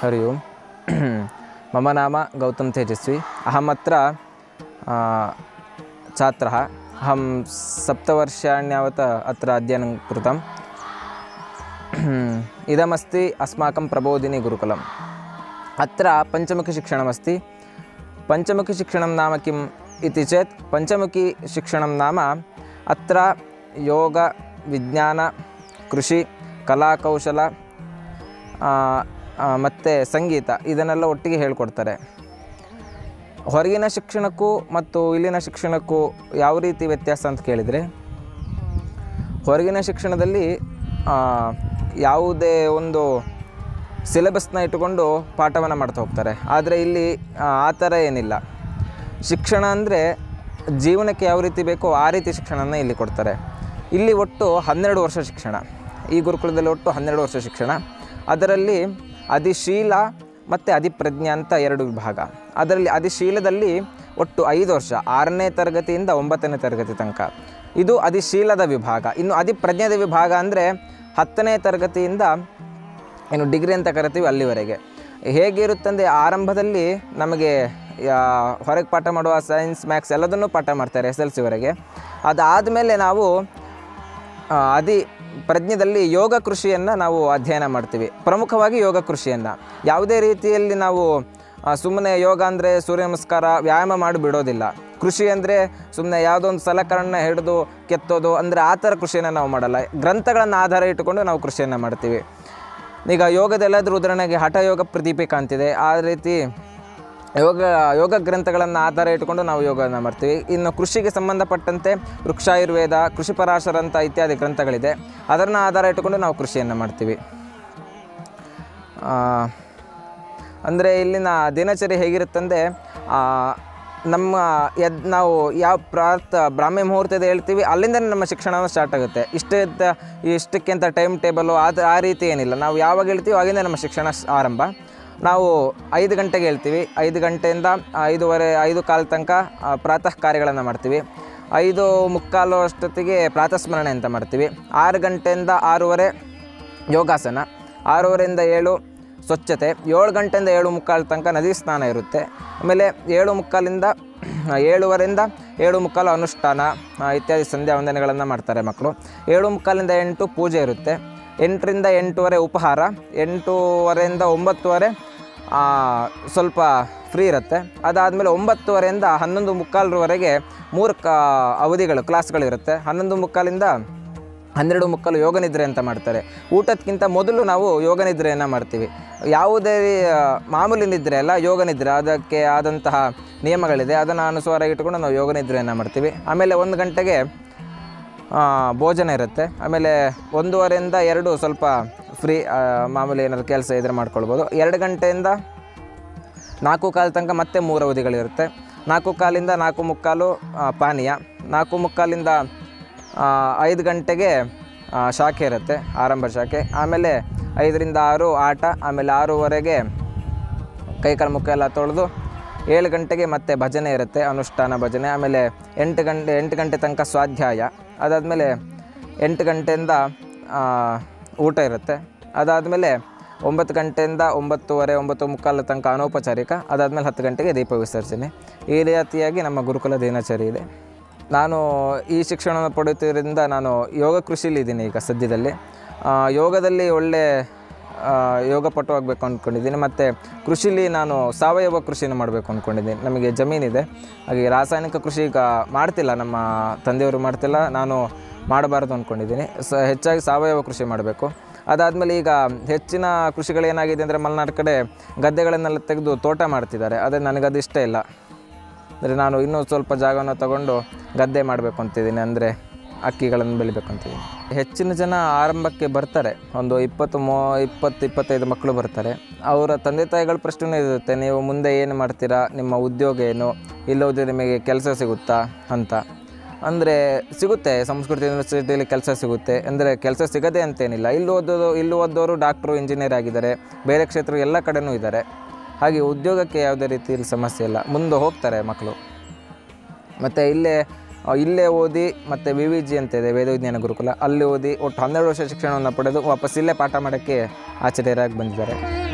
हरि ओम् मम नाम गौतम तेजस्वी अहमत्र आ, छात्रः अहं सप्तवर्षाण्यावत् अत्र अध्ययनं कृतम् इदमस्ति अस्माकं प्रबोधिनी गुरुकुलम् अत्र पञ्चमुखिशिक्षणमस्ति पञ्चमुखिशिक्षणं नाम किम् इति चेत् पञ्चमुखिशिक्षणं नाम अत्र योग ವಿಜ್ಞಾನ ಕೃಷಿ ಕಲಾಕೌಶಲ ಮತ್ತು ಸಂಗೀತ ಇದನ್ನೆಲ್ಲ ಒಟ್ಟಿಗೆ ಹೇಳ್ಕೊಡ್ತಾರೆ ಹೊರಗಿನ ಶಿಕ್ಷಣಕ್ಕೂ ಮತ್ತು ಇಲ್ಲಿನ ಶಿಕ್ಷಣಕ್ಕೂ ಯಾವ ರೀತಿ ವ್ಯತ್ಯಾಸ ಅಂತ ಕೇಳಿದರೆ ಹೊರಗಿನ ಶಿಕ್ಷಣದಲ್ಲಿ ಆ, ಯಾವುದೇ ಒಂದು ಸಿಲೆಬಸ್ನ ಇಟ್ಟುಕೊಂಡು ಪಾಠವನ್ನು ಮಾಡ್ತಾ ಹೋಗ್ತಾರೆ ಆದರೆ ಇಲ್ಲಿ ಆ, ಆ ಥರ ಏನಿಲ್ಲ ಶಿಕ್ಷಣ ಅಂದರೆ ಜೀವನಕ್ಕೆ ಯಾವ ರೀತಿ ಬೇಕೋ ಆ ರೀತಿ ಶಿಕ್ಷಣನ ಇಲ್ಲಿ ಕೊಡ್ತಾರೆ ಇಲ್ಲಿ ಒಟ್ಟು ಹನ್ನೆರಡು ವರ್ಷ ಶಿಕ್ಷಣ ಈ ಗುರುಕುಲದಲ್ಲಿ ಒಟ್ಟು ಹನ್ನೆರಡು ವರ್ಷ ಶಿಕ್ಷಣ ಅದರಲ್ಲಿ ಅಧಿಶೀಲ ಮತ್ತು ಅಧಿಪ್ರಜ್ಞೆ ಅಂತ ಎರಡು ವಿಭಾಗ ಅದರಲ್ಲಿ ಅಧಿಶೀಲದಲ್ಲಿ ಒಟ್ಟು ಐದು ವರ್ಷ ಆರನೇ ತರಗತಿಯಿಂದ ಒಂಬತ್ತನೇ ತರಗತಿ ತನಕ ಇದು ಅಧಿಶೀಲದ ವಿಭಾಗ ಇನ್ನು ಅಧಿಪ್ರಜ್ಞೆದ ವಿಭಾಗ ಅಂದರೆ ಹತ್ತನೇ ತರಗತಿಯಿಂದ ಏನು ಡಿಗ್ರಿ ಅಂತ ಕರಿತೀವಿ ಅಲ್ಲಿವರೆಗೆ ಹೇಗಿರುತ್ತಂದರೆ ಆರಂಭದಲ್ಲಿ ನಮಗೆ ಯಾ- ಹೊರಗೆ ಪಾಠ ಮಾಡುವ ಸೈನ್ಸ್ ಮ್ಯಾಥ್ಸ್ ಎಲ್ಲದನ್ನೂ ಪಾಠ ಮಾಡ್ತಾರೆ ಎಸ್ ಎಲ್ ಸಿವರೆಗೆ ಅದಾದಮೇಲೆ ನಾವು ಆ, ಅದಿ ಪ್ರಜ್ಞೆದಲ್ಲಿ ಯೋಗ ಕೃಷಿಯನ್ನು ನಾವು ಅಧ್ಯಯನ ಮಾಡ್ತೀವಿ ಪ್ರಮುಖವಾಗಿ ಯೋಗ ಕೃಷಿಯನ್ನು ಯಾವುದೇ ರೀತಿಯಲ್ಲಿ ನಾವು ಸುಮ್ಮನೆ ಯೋಗ ಅಂದರೆ ಸೂರ್ಯ ನಮಸ್ಕಾರ ವ್ಯಾಯಾಮ ಮಾಡಿ ಬಿಡೋದಿಲ್ಲ ಕೃಷಿ ಅಂದರೆ ಸುಮ್ಮನೆ ಯಾವುದೋ ಒಂದು ಸಲಕರಣೆ ಹಿಡಿದು ಕೆತ್ತೋದು ಅಂದರೆ ಆ ಥರ ಕೃಷಿಯನ್ನು ನಾವು ಮಾಡಲ್ಲ ಗ್ರಂಥಗಳನ್ನು ಆಧಾರ ಇಟ್ಟುಕೊಂಡು ನಾವು ಕೃಷಿಯನ್ನು ಮಾಡ್ತೀವಿ ಈಗ ಯೋಗದೆಲ್ಲಾದರೂ ಉದಾಹರಣೆಗೆ ಹಠ ಯೋಗ ಪ್ರದೀಪಿಕಾ ಅಂತಿದೆ ಆ ರೀತಿ ಯೋಗ ಯೋಗ ಗ್ರಂಥಗಳನ್ನು ಆಧಾರ ಇಟ್ಟುಕೊಂಡು ನಾವು ಯೋಗವನ್ನು ಮಾಡ್ತೀವಿ ಇನ್ನು ಕೃಷಿಗೆ ಸಂಬಂಧಪಟ್ಟಂತೆ ವೃಕ್ಷಾಯುರ್ವೇದ ಕೃಷಿ ಪರಾಶರ ಅಂತ ಇತ್ಯಾದಿ ಗ್ರಂಥಗಳಿದೆ ಅದನ್ನು ಆಧಾರ ಇಟ್ಟುಕೊಂಡು ನಾವು ಕೃಷಿಯನ್ನು ಮಾಡ್ತೀವಿ ಅಂದರೆ ಇಲ್ಲಿನ ದಿನಚರಿ ಹೇಗಿರುತ್ತಂದರೆ ನಮ್ಮ ಎದ್ ನಾವು ಯಾವ ಪ್ರಾರ್ಥ ಬ್ರಾಹ್ಮಿ ಮುಹೂರ್ತದ ಹೇಳ್ತೀವಿ ಅಲ್ಲಿಂದನೇ ನಮ್ಮ ಶಿಕ್ಷಣ ಸ್ಟಾರ್ಟ್ ಆಗುತ್ತೆ ಇಷ್ಟೇ ಇದ್ದ- ಇಷ್ಟಕ್ಕೆ ಅಂತ ಟೈಮ್ ಟೇಬಲು ಅದು ಆ ರೀತಿ ಏನಿಲ್ಲ ನಾವು ಯಾವಾಗ ಹೇಳ್ತೀವಿ ಆಗಿಂದ ನಮ್ಮ ಶಿಕ್ಷಣ ಸ್- ಆರಂಭ ನಾವು ಐದು ಗಂಟೆಗೆ ಹೇಳ್ತೀವಿ ಐದು ಗಂಟೆಯಿಂದ ಐದೂವರೆ ಐದು ಕಾಲ ತನಕ ಆ, ಪ್ರಾತಃ ಕಾರ್ಯಗಳನ್ನು ಮಾಡ್ತೀವಿ ಐದು ಮುಕ್ಕಾಲು ಅಷ್ಟೊತ್ತಿಗೆ ಪ್ರಾತಃಸ್ಮರಣೆ ಅಂತ ಮಾಡ್ತೀವಿ ಆರು ಗಂಟೆಯಿಂದ ಆರೂವರೆ ಯೋಗಾಸನ ಆರೂವರೆಯಿಂದ ಏಳು ಸ್ವಚ್ಛತೆ ಏಳು ಗಂಟೆಯಿಂದ ಏಳು ಮುಕ್ಕಾಲು ತನಕ ನದಿ ಸ್ನಾನ ಇರುತ್ತೆ ಆಮೇಲೆ ಏಳು ಮುಕ್ಕಾಲಿಂದ ಏಳುವರೆಯಿಂದ ಏಳು ಮುಕ್ಕಾಲು ಅನುಷ್ಠಾನ ಆ, ಇತ್ಯಾದಿ ಸಂಧ್ಯಾ ವಂದನೆಗಳನ್ನು ಮಾಡ್ತಾರೆ ಮಕ್ಕಳು ಏಳು ಮುಕ್ಕಾಲಿಂದ ಎಂಟು ಪೂಜೆ ಇರುತ್ತೆ ಎಂಟರಿಂದ ಎಂಟೂವರೆ ಉಪಹಾರ ಎಂಟೂವರೆಯಿಂದ ಒಂಬತ್ತುವರೆ ಆ, ಸ್ವಲ್ಪ ಫ್ರೀ ಇರುತ್ತೆ ಅದಾದಮೇಲೆ ಒಂಬತ್ತುವರೆಯಿಂದ ಹನ್ನೊಂದು ಮುಕ್ಕಾಲರವರೆಗೆ ಮೂರು ಕ ಅವಧಿಗಳು ಕ್ಲಾಸ್ಗಳಿರುತ್ತೆ ಹನ್ನೊಂದು ಮುಕ್ಕಾಲಿಂದ ಹನ್ನೆರಡು ಮುಕ್ಕಾಲು ಯೋಗ ನಿದ್ರೆ ಅಂತ ಮಾಡ್ತಾರೆ ಊಟಕ್ಕಿಂತ ಮೊದಲು ನಾವು ಯೋಗ ನಿದ್ರೆಯನ್ನು ಮಾಡ್ತೀವಿ ಯಾವುದೇ ಆ, ಮಾಮೂಲಿ ನಿದ್ರೆ ಅಲ್ಲ ಯೋಗ ನಿದ್ರೆ ಅದಕ್ಕೆ ಆದಂತಹ ನಿಯಮಗಳಿದೆ ಅದನ್ನು ಅನುಸಾರ ಇಟ್ಕೊಂಡು ನಾವು ಯೋಗ ನಿದ್ರೆಯನ್ನು ಮಾಡ್ತೀವಿ ಆಮೇಲೆ ಒಂದು ಗಂಟೆಗೆ ಆ, ಭೋಜನ ಇರುತ್ತೆ ಆಮೇಲೆ ಒಂದೂವರೆಯಿಂದ ಎರಡು ಸ್ವಲ್ಪ ಫ್ರೀ ಮಾಮೂಲಿ ಏನಾದ್ರು ಕೆಲಸ ಇದ್ರೆ ಮಾಡ್ಕೊಳ್ಬೋದು ಎರಡು ಗಂಟೆಯಿಂದ ನಾಲ್ಕು ಕಾಲು ತನಕ ಮತ್ತೆ ಮೂರು ಅವಧಿಗಳಿರುತ್ತೆ ನಾಲ್ಕು ಕಾಲಿಂದ ನಾಲ್ಕು ಮುಕ್ಕಾಲು ಆ, ಪಾನೀಯ ನಾಲ್ಕು ಮುಕ್ಕಾಲಿಂದ ಆ, ಐದು ಗಂಟೆಗೆ ಆ, ಶಾಖೆ ಇರುತ್ತೆ ಆರಂಭ ಶಾಖೆ ಆಮೇಲೆ ಐದರಿಂದ ಆರು ಆಟ ಆಮೇಲೆ ಆರೂವರೆಗೆ ಕೈಕಾಲು ಮುಖ ಎಲ್ಲ ತೊಳೆದು ಏಳು ಗಂಟೆಗೆ ಮತ್ತೆ ಭಜನೆ ಇರುತ್ತೆ ಅನುಷ್ಠಾನ ಭಜನೆ ಆಮೇಲೆ ಎಂಟು ಗಂಟೆ ಎಂಟು ಗಂಟೆ ತನಕ ಸ್ವಾಧ್ಯಾಯ ಅದಾದಮೇಲೆ ಎಂಟು ಗಂಟೆಯಿಂದ ಆ, ಊಟ ಇರುತ್ತೆ ಅದಾದಮೇಲೆ ಒಂಬತ್ತು ಗಂಟೆಯಿಂದ ಒಂಬತ್ತುವರೆ ಒಂಬತ್ತು ಮುಕ್ಕಾಲು ತನಕ ಅನೌಪಚಾರಿಕ ಅದಾದಮೇಲೆ ಹತ್ತು ಗಂಟೆಗೆ ದೀಪ ವಿಸರ್ಜನೆ ಈ ರೀತಿಯಾಗಿ ನಮ್ಮ ಗುರುಕುಲ ದಿನಚರಿ ಇದೆ ನಾನು ಈ ಶಿಕ್ಷಣವನ್ನು ಪಡೆಯುತ್ತಿದ್ದರಿಂದ ನಾನು ಯೋಗ ಕೃಷಿಲಿದ್ದೀನಿ ಈಗ ಸದ್ಯದಲ್ಲಿ ಆ, ಯೋಗದಲ್ಲಿ ಒಳ್ಳೆ ಆ, ಯೋಗ ಪಟು ಆಗಬೇಕು ಅಂದ್ಕೊಂಡಿದ್ದೀನಿ ಮತ್ತು ಕೃಷಿಲಿ ನಾನು ಸಾವಯವ ಕೃಷಿನ ಮಾಡಬೇಕು ಅಂದ್ಕೊಂಡಿದ್ದೀನಿ ನಮಗೆ ಜಮೀನಿದೆ ಹಾಗೆ ರಾಸಾಯನಿಕ ಕೃಷಿ ಈಗ ಮಾಡ್ತಿಲ್ಲ ನಮ್ಮ ತಂದೆಯವರು ಮಾಡ್ತಿಲ್ಲ ನಾನು ಮಾಡಬಾರ್ದು ಅಂದ್ಕೊಂಡಿದ್ದೀನಿ ಸ ಹೆಚ್ಚಾಗಿ ಸಾವಯವ ಕೃಷಿ ಮಾಡಬೇಕು ಅದಾದಮೇಲೆ ಈಗ ಹೆಚ್ಚಿನ ಕೃಷಿಗಳೇನಾಗಿದೆ ಅಂದರೆ ಮಲೆನಾಡು ಕಡೆ ಗದ್ದೆಗಳನ್ನೆಲ್ಲ ತೆಗೆದು ತೋಟ ಮಾಡ್ತಿದ್ದಾರೆ ಆದರೆ ನನಗದು ಇಷ್ಟ ಇಲ್ಲ ಅಂದರೆ ನಾನು ಇನ್ನೂ ಸ್ವಲ್ಪ ಜಾಗವನ್ನು ತಗೊಂಡು ಗದ್ದೆ ಮಾಡಬೇಕು ಅಂತಿದ್ದೀನಿ ಅಂದರೆ ಅಕ್ಕಿಗಳನ್ನು ಬೆಳಿಬೇಕು ಅಂತಿದ್ದೀನಿ ಹೆಚ್ಚಿನ ಜನ ಆರಂಭಕ್ಕೆ ಬರ್ತಾರೆ ಒಂದು ಇಪ್ಪತ್ತು ಮೂ ಇಪ್ಪತ್ತು ಇಪ್ಪತ್ತೈದು ಮಕ್ಕಳು ಬರ್ತಾರೆ ಅವರ ತಂದೆ ತಾಯಿಗಳ ಪ್ರಶ್ನೆ ಇರುತ್ತೆ ನೀವು ಮುಂದೆ ಏನು ಮಾಡ್ತೀರಾ ನಿಮ್ಮ ಉದ್ಯೋಗ ಏನು ಇಲ್ಲೋದ್ರೆ ನಿಮಗೆ ಕೆಲಸ ಸಿಗುತ್ತಾ ಅಂತ ಅಂದರೆ ಸಿಗುತ್ತೆ ಸಂಸ್ಕೃತಿ ಯೂನಿವರ್ಸಿಟಿಯಲ್ಲಿ ಕೆಲಸ ಸಿಗುತ್ತೆ ಅಂದರೆ ಕೆಲಸ ಸಿಗದೆ ಅಂತೇನಿಲ್ಲ ಇಲ್ಲಿ ಓದೋದು ಇಲ್ಲಿ ಓದೋರು ಡಾಕ್ಟ್ರು ಇಂಜಿನಿಯರ್ ಆಗಿದ್ದಾರೆ ಬೇರೆ ಕ್ಷೇತ್ರ ಎಲ್ಲ ಕಡೆನೂ ಇದ್ದಾರೆ ಹಾಗೆ ಉದ್ಯೋಗಕ್ಕೆ ಯಾವುದೇ ರೀತಿಯಲ್ಲಿ ಸಮಸ್ಯೆ ಇಲ್ಲ ಮುಂದೆ ಹೋಗ್ತಾರೆ ಮಕ್ಕಳು ಮತ್ತು ಇಲ್ಲೇ ಆ, ಇಲ್ಲೇ ಓದಿ ಮತ್ತು ವಿ ವಿ ಜಿ ಅಂತ ಇದೆ ವೇದವಿಜ್ಞಾನ ಗುರುಕುಲ ಅಲ್ಲಿ ಓದಿ ಒಟ್ಟು ಹನ್ನೆರಡು ವರ್ಷ ಶಿಕ್ಷಣವನ್ನು ಪಡೆದು ವಾಪಸ್ ಇಲ್ಲೇ ಪಾಠ ಮಾಡೋಕ್ಕೆ ಆಚಾರ್ಯರಾಗಿ ಬಂದಿದ್ದಾರೆ